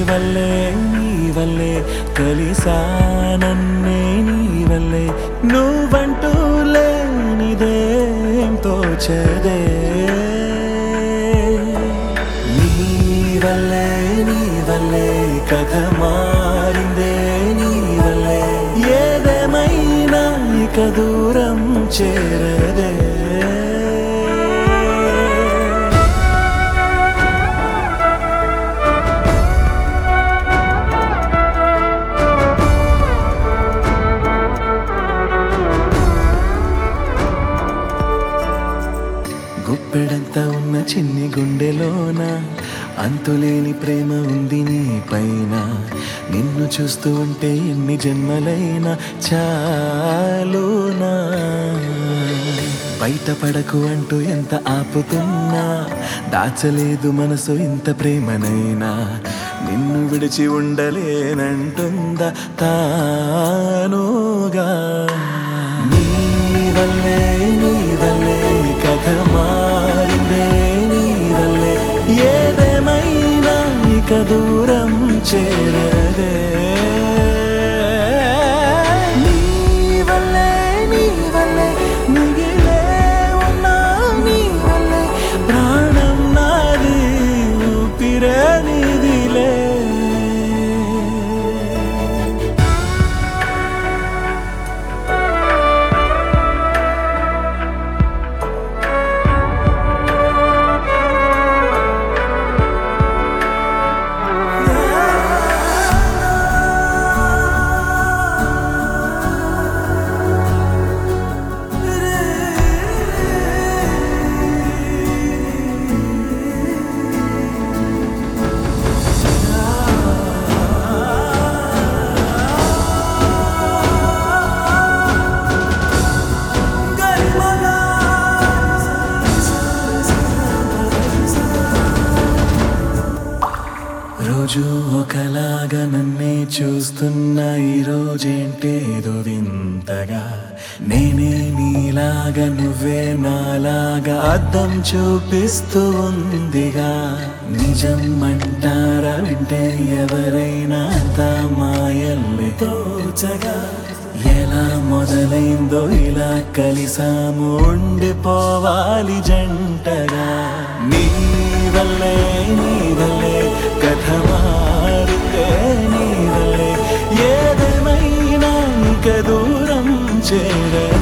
వల్లే నీ వల్లే కలిసానన్నే నీ వల్లే నువ్వంటూ లేనిదేం తోచదే నీ వల్లే నీ వల్లే కథ మారిందే నీ వల్లే ఏదేమైనా ఇక దూరం చేరదే గుప్పెడంతా ఉన్న చిన్ని గుండెలోన అంతులేని ప్రేమ ఉంది నీ పైన నిన్ను చూస్తూ ఉంటే ఎన్ని జన్మలైనా చాలునా బయటపడకు అంటూ ఎంత ఆపుతున్నా దాచలేదు మనసు ఇంత ప్రేమనైనా నిన్ను విడిచి ఉండలేనంటుందా తానుగా నీ వల్లే నీ వల్లే కథ మారిందే నీ వల్లే ఏదేమైనా ఇక దూరం చేరదే నీ వల్లే నీ వల్లే మిగిలే ఉన్నా నీ వల్లే ప్రాణం నాది ఊపిరే నీదిలే రోజు ఒకలాగా నన్నే చూస్తున్నా ఈ రోజేంటేదో వింతగా నేనే నీలాగా నువ్వే నాలాగా అద్దం చూపిస్తూ ఉందిగా నిజం అంటారా వింటే ఎవరైనా అంతా మాయల్ని తోచగా ఎలా మొదలైందో ఇలా కలిసాము ఉండిపోవాలి జంటగా నీ వల్లే నీ వల్లే కథ మారిందే నీ వల్లే ఏదేమైనా ఇక దూరం చేరే